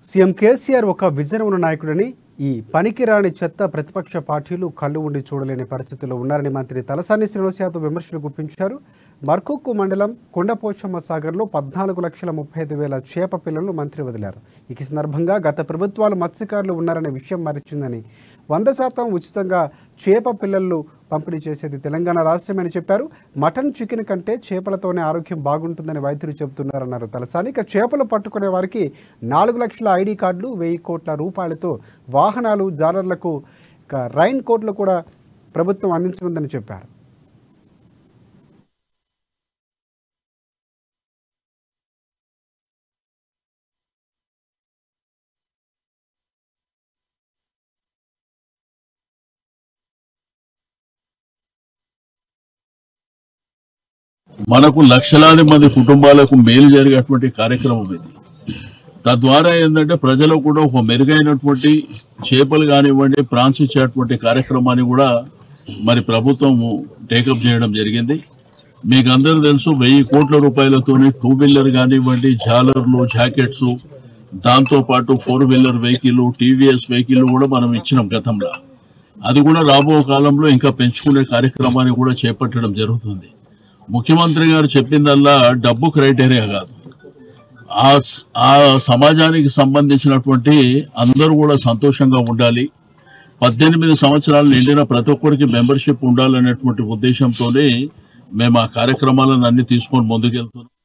CM KCR ఒక vision ఉన్న నాయకుడని ఈ పనికిరాని చెత్త ప్రతిపక్ష పార్టీలు కళ్ళు ఉండి చూడలేని పరిస్థితిలో ఉన్నారని మంత్రి తలసాని శ్రీనివాస్ యాదవ్ విమర్శలు గుప్పించారు మర్కుక్కు మండలం కొండపోచమ్మ సాగర్లో పద్నాలుగు లక్షల ముప్పై ఐదు వేల చేప పిల్లలు మంత్రి వదిలారు ఈ సందర్భంగా గత ప్రభుత్వాలు మత్స్యకారులు ఉన్నారనే విషయం మరిచిందని వంద శాతం ఉచితంగా చేప పిల్లలు పంపిణీ చేసేది తెలంగాణ రాష్ట్రమని చెప్పారు మటన్ చికెన్ కంటే చేపలతోనే ఆరోగ్యం బాగుంటుందని వైద్యులు చెబుతున్నారన్నారు తలసాని ఇక చేపలు పట్టుకునే వారికి నాలుగు లక్షల ఐడి కార్డులు వెయ్యి కోట్ల రూపాయలతో వాహనాలు జాలర్లకు ఇక రైన్ కోట్లు కూడా ప్రభుత్వం అందించనుందని చెప్పారు మనకు లక్షలాది మంది కుటుంబాలకు మేలు జరిగేటువంటి కార్యక్రమం ఇది తద్వారా ఏంటంటే ప్రజలకు కూడా ఒక మెరుగైనటువంటి చేపలు కానివ్వండి ప్రాన్స్ ఇచ్చేటువంటి కార్యక్రమాన్ని కూడా మరి ప్రభుత్వం టేకప్ చేయడం జరిగింది మీకు అందరూ తెలుసు వెయ్యి కోట్ల రూపాయలతోని టూ వీలర్ కానివ్వండి జాలర్లు జాకెట్స్ దాంతో పాటు four wheeler vehicle TVS vehicle కూడా మనం ఇచ్చినాం గతంలో అది కూడా రాబో కాలంలో ఇంకా పెంచుకునే కార్యక్రమాన్ని కూడా చేపట్టడం జరుగుతుంది ముఖ్యమంత్రి గారు చెప్పిందల్లా డబ్బు క్రైటీరియా కాదు ఆ ఆ సమాజానికి సంబంధించినటువంటి అందరూ కూడా సంతోషంగా ఉండాలి పద్దెనిమిది సంవత్సరాలు నిండిన ప్రతి ఒక్కరికి మెంబర్షిప్ ఉండాలనేటువంటి ఉద్దేశంతోనే మేము ఆ కార్యక్రమాలను అన్ని తీసుకొని ముందుకెళ్తున్నాం